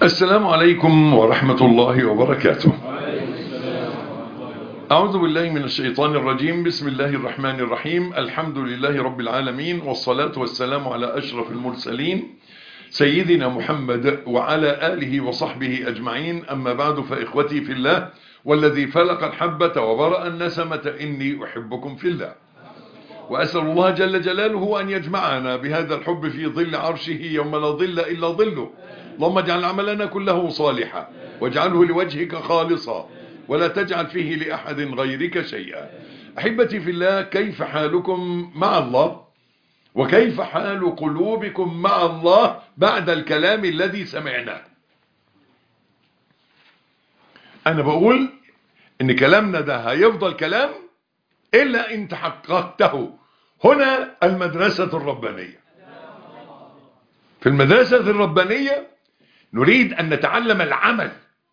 السلام عليكم ورحمة الله وبركاته أعوذ بالله من الشيطان الرجيم بسم الله الرحمن الرحيم الحمد لله رب العالمين والصلاة والسلام على أشرف المرسلين سيدنا محمد وعلى آله وصحبه أجمعين أما بعد فإخوتي في الله والذي فلق الحبة وبرأ النسمة إني أحبكم في الله وأسأل الله جل جلاله أن يجمعنا بهذا الحب في ظل عرشه يوم لا ظل إلا ظله اللهم اجعل عملنا كله صالحا واجعله لوجهك خالصا ولا تجعل فيه لأحد غيرك شيئا أحبتي في الله كيف حالكم مع الله وكيف حال قلوبكم مع الله بعد الكلام الذي سمعناه أنا بقول إن كلامنا ده هيفضل كلام إلا إن تحققته هنا المدرسة الربانية في المدرسة الربانية نريد أن نتعلم العمل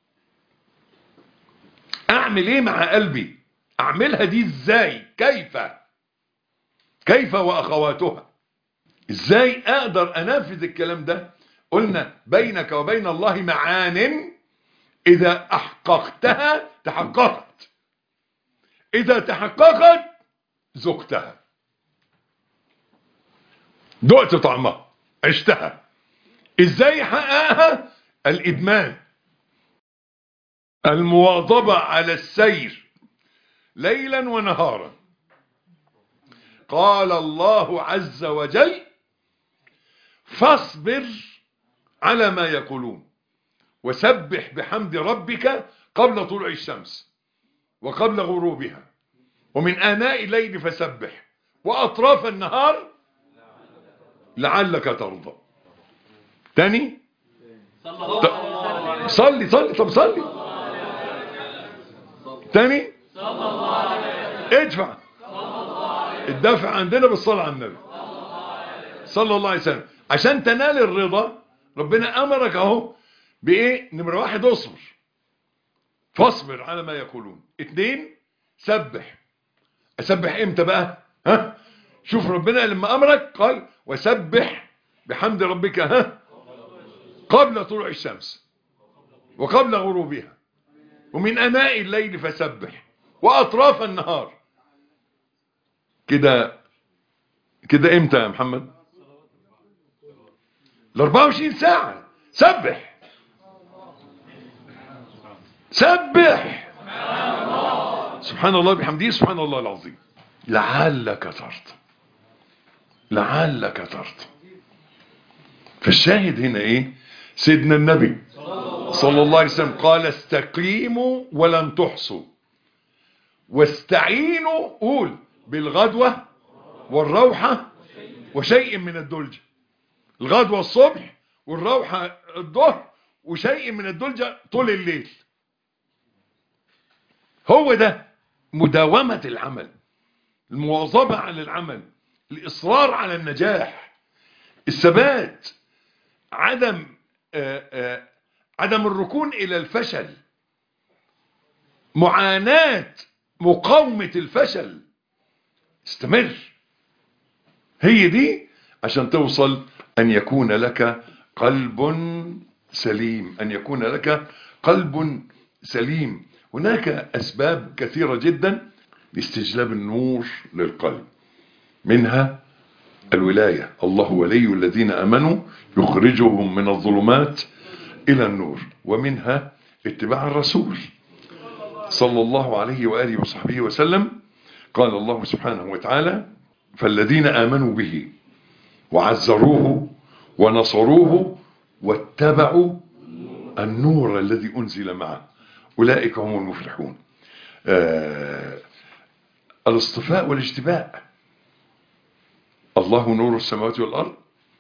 أعمل إيه مع قلبي أعملها دي إزاي كيف كيف وأخواتها إزاي أقدر أنفذ الكلام ده قلنا بينك وبين الله معان إذا أحققتها تحققت إذا تحققت ذقتها دقت طعمها عشتها إزاي حققها الإدمان المواظبة على السير ليلا ونهارا قال الله عز وجل فاصبر على ما يقولون وسبح بحمد ربك قبل طلوع الشمس وقبل غروبها ومن آناء الليل فسبح وأطراف النهار لعلك ترضى تاني صلي صلي طب صلي تاني ادفع الدفع عندنا بالصلاة على النبي صلى الله عليه وسلم عشان تنال الرضا ربنا أمرك اهو بإيه نمرة واحد اصبر فاصبر على ما يقولون اتنين سبح اسبح امتى بقى ها شوف ربنا لما امرك قال وسبح بحمد ربك ها قبل طلوع الشمس وقبل غروبها ومن اناء الليل فسبح واطراف النهار كده كده امتى يا محمد ال 24 ساعة سبح سبح سبحان الله بحمده سبحان الله العظيم لعلك ترضى لعلك ترضى فالشاهد هنا ايه سيدنا النبي صلى الله عليه وسلم قال استقيموا ولن تحصوا واستعينوا قول بالغدوة والروحة وشيء من الدلجة الغدوة الصبح والروحة الظهر وشيء من الدلجة طول الليل هو ده مداومة العمل المواظبة على العمل الإصرار على النجاح الثبات عدم آآ آآ عدم الركون إلى الفشل معاناة مقاومة الفشل استمر هي دي عشان توصل أن يكون لك قلب سليم أن يكون لك قلب سليم هناك أسباب كثيرة جدا لاستجلاب النور للقلب منها الولاية الله ولي الذين أمنوا يخرجهم من الظلمات إلى النور ومنها اتباع الرسول صلى الله عليه وآله وصحبه وسلم قال الله سبحانه وتعالى فالذين آمنوا به وعزروه ونصروه واتبعوا النور الذي أنزل معه أولئك هم المفلحون آه الاصطفاء والاجتباء الله نور السماوات والأرض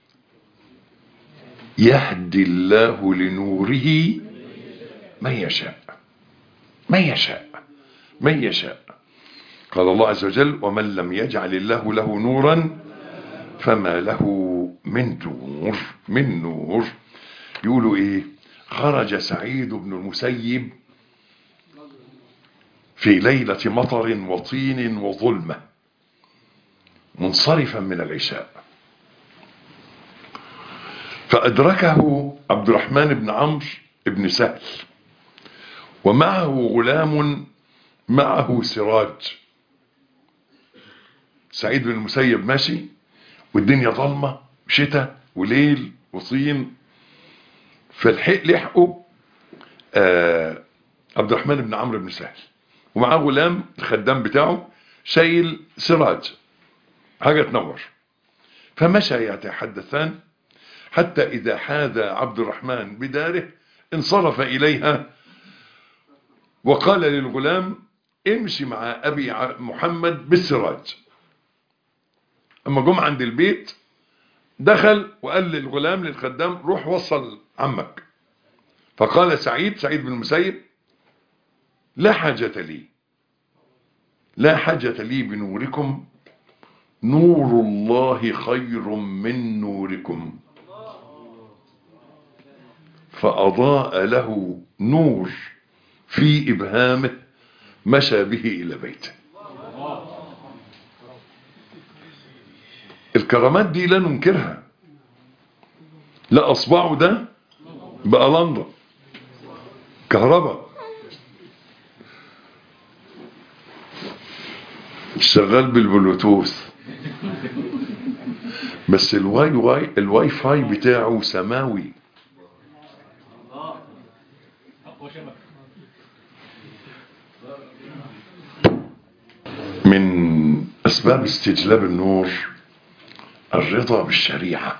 يهدي الله لنوره من يشاء من يشاء من يشاء قال الله عز وجل ومن لم يجعل الله له نورا فما له من نور من نور يقولوا ايه خرج سعيد بن المسيب في ليلة مطر وطين وظلمة منصرفا من العشاء فأدركه عبد الرحمن بن عمرو بن سهل ومعه غلام معه سراج سعيد بن المسيب ماشي والدنيا ظلمة شتاء وليل وصين فالحق لحقوا آه عبد الرحمن بن عمرو بن سهل ومعاه غلام الخدام بتاعه شايل سراج حاجة تنور فمشى يتحدثان حتى إذا حاذ عبد الرحمن بداره انصرف إليها وقال للغلام امشي مع أبي محمد بالسراج أما جم عند البيت دخل وقال للغلام للخدام روح وصل عمك فقال سعيد سعيد بن المسيب لا حاجة لي لا حاجة لي بنوركم نور الله خير من نوركم فأضاء له نور في إبهامه مشى به إلى بيته الكرامات دي لا ننكرها لا أصبعه ده بقى لندا كهرباء شغال بالبلوتوث بس الواي واي الواي فاي بتاعه سماوي من أسباب استجلاب النور الرضا بالشريعة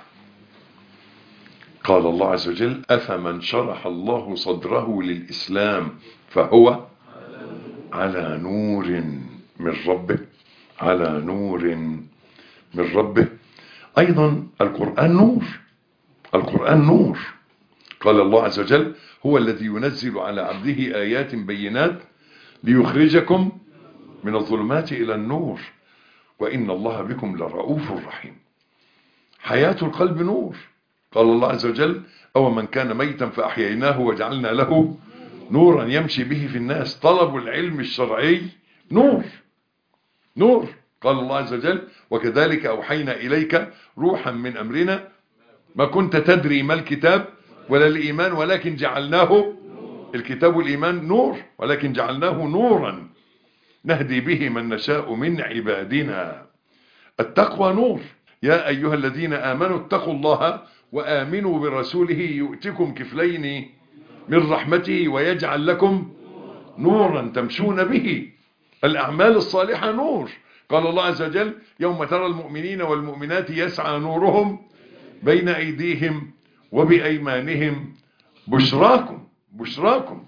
قال الله عز وجل أفمن شرح الله صدره للإسلام فهو على نور من ربه على نور من ربه أيضا القرآن نور القرآن نور قال الله عز وجل هو الذي ينزل على عبده آيات بينات ليخرجكم من الظلمات إلى النور وإن الله بكم لرؤوف رحيم حياة القلب نور قال الله عز وجل أو من كان ميتا فأحييناه وجعلنا له نورا يمشي به في الناس طلب العلم الشرعي نور نور قال الله عز وجل وكذلك أوحينا إليك روحا من أمرنا ما كنت تدري ما الكتاب ولا الإيمان ولكن جعلناه الكتاب والإيمان نور ولكن جعلناه نورا نهدي به من نشاء من عبادنا التقوى نور يا أيها الذين آمنوا اتقوا الله وآمنوا برسوله يؤتكم كفلين من رحمته ويجعل لكم نورا تمشون به الأعمال الصالحة نور قال الله عز وجل يوم ترى المؤمنين والمؤمنات يسعى نورهم بين أيديهم وبأيمانهم بشراكم بشراكم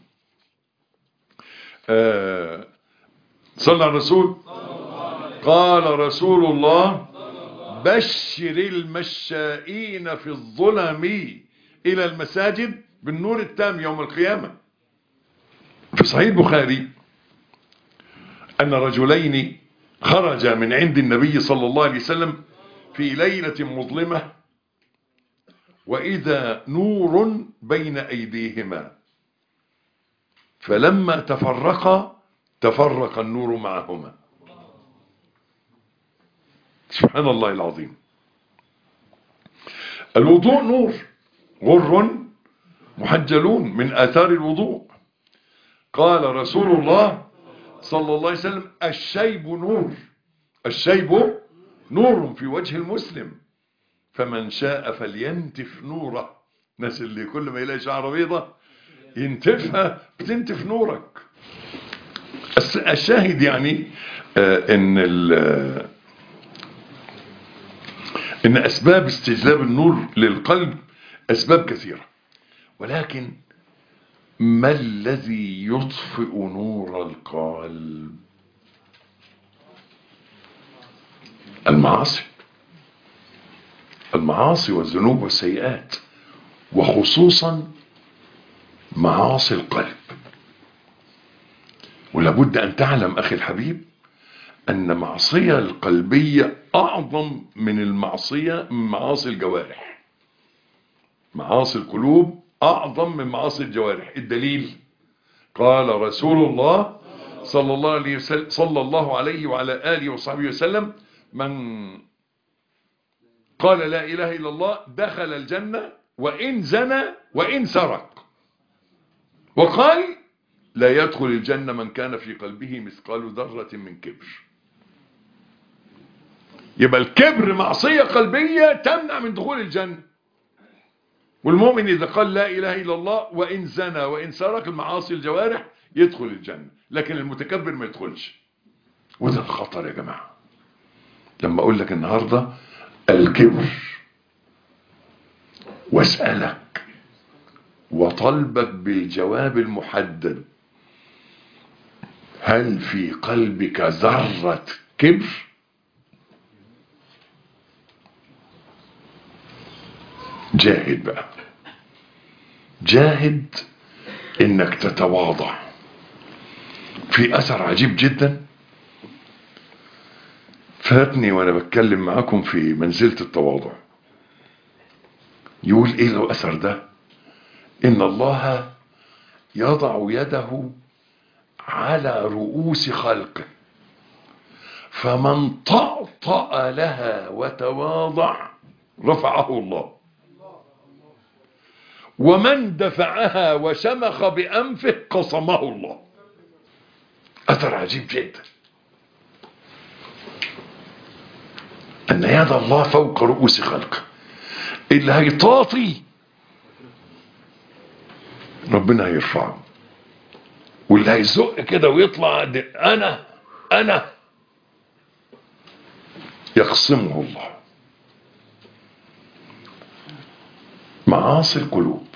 آه صلى على الرسول قال رسول الله بشر المشائين في الظلم إلى المساجد بالنور التام يوم القيامة في صحيح البخاري أن رجلين خرج من عند النبي صلى الله عليه وسلم في ليلة مظلمة وإذا نور بين أيديهما فلما تفرقا تفرق النور معهما سبحان الله العظيم الوضوء نور غر محجلون من آثار الوضوء قال رسول الله صلى الله عليه وسلم الشيب نور الشيب نور في وجه المسلم فمن شاء فلينتف نوره الناس اللي كل ما يلاقي شعر بيضة ينتفها بتنتف نورك الشاهد يعني آه ان ان اسباب استجلاب النور للقلب اسباب كثيرة ولكن ما الذي يطفئ نور القلب المعاصي المعاصي والذنوب والسيئات وخصوصا معاصي القلب ولابد أن تعلم أخي الحبيب أن معصية القلبية أعظم من المعصية من معاصي الجوارح معاصي القلوب أعظم من معاصي الجوارح الدليل قال رسول الله صلى الله عليه وسلم صلى الله عليه وعلى آله وصحبه وسلم من قال لا إله إلا الله دخل الجنة وإن زنى وإن سرق وقال لا يدخل الجنة من كان في قلبه مثقال ذرة من كبر يبقى الكبر معصية قلبية تمنع من دخول الجنة والمؤمن إذا قال لا إله إلا الله وإن زنى وإن سرق المعاصي الجوارح يدخل الجنة لكن المتكبر ما يدخلش وده الخطر يا جماعة لما أقول لك النهاردة الكبر واسألك وطلبك بالجواب المحدد هل في قلبك ذرة كبر جاهد بقى جاهد انك تتواضع في اثر عجيب جدا فاتني وانا بتكلم معاكم في منزلة التواضع يقول ايه لو اثر ده ان الله يضع يده على رؤوس خلقه فمن طأطأ لها وتواضع رفعه الله ومن دفعها وشمخ بأنفه قصمه الله أثر عجيب جدا أن يد الله فوق رؤوس خلقه اللي هيطاطي ربنا هيرفعه واللي هيزق كده ويطلع أنا أنا يقسمه الله معاصي القلوب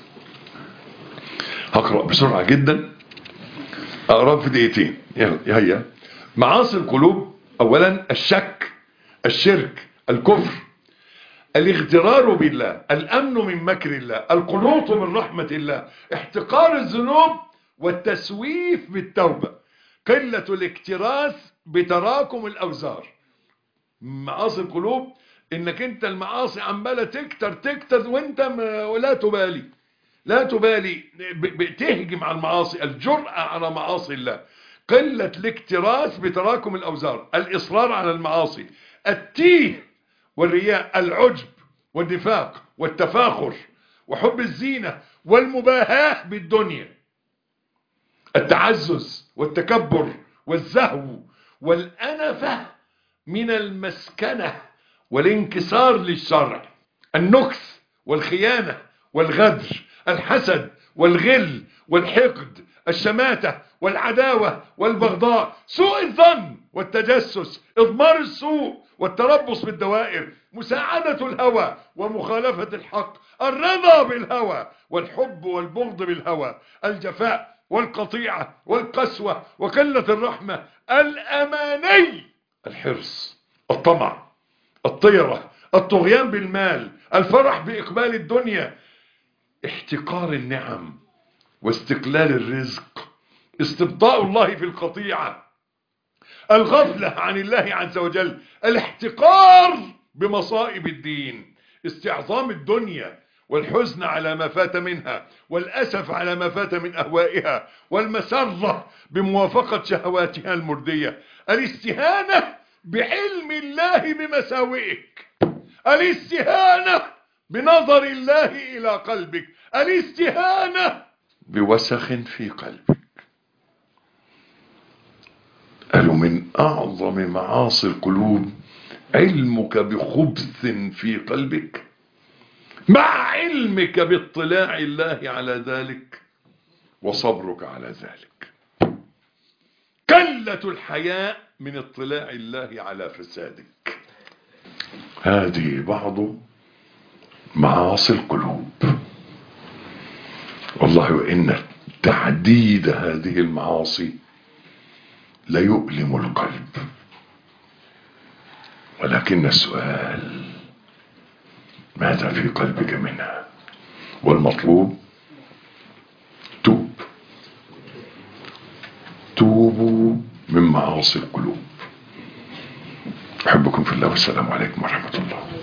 هقرأ بسرعة جدا أقرأ في دقيقتين يلا هيا معاصي القلوب أولا الشك الشرك الكفر الاغترار بالله الأمن من مكر الله القنوط من رحمة الله احتقار الذنوب والتسويف بالتوبة قلة الاكتراث بتراكم الأوزار معاصي القلوب انك انت المعاصي عماله تكتر تكتر وانت لا تبالي لا تبالي بتهجم على المعاصي الجرأة على معاصي الله قلة الاكتراث بتراكم الأوزار الإصرار على المعاصي التيه والرياء العجب والنفاق والتفاخر وحب الزينة والمباهاة بالدنيا التعزز والتكبر والزهو والأنفة من المسكنة والانكسار للشرع النكث والخيانة والغدر الحسد والغل والحقد الشماتة والعداوة والبغضاء سوء الظن والتجسس اضمار السوء والتربص بالدوائر مساعدة الهوى ومخالفة الحق الرضا بالهوى والحب والبغض بالهوى الجفاء والقطيعة والقسوة وقلة الرحمة الأماني الحرص الطمع الطيرة الطغيان بالمال الفرح بإقبال الدنيا احتقار النعم واستقلال الرزق استبطاء الله في القطيعة الغفلة عن الله عز وجل الاحتقار بمصائب الدين استعظام الدنيا والحزن على ما فات منها والأسف على ما فات من أهوائها والمسرة بموافقة شهواتها المردية الاستهانة بعلم الله بمساوئك الاستهانة بنظر الله إلى قلبك الاستهانة بوسخ في قلبك قالوا من أعظم معاصي القلوب علمك بخبث في قلبك مع علمك باطلاع الله على ذلك وصبرك على ذلك قلة الحياء من اطلاع الله على فسادك هذه بعض معاصي القلوب والله وإن تعديد هذه المعاصي ليؤلم القلب ولكن السؤال ماذا في قلبك منها والمطلوب توب توبوا من معاصي القلوب أحبكم في الله والسلام عليكم ورحمة الله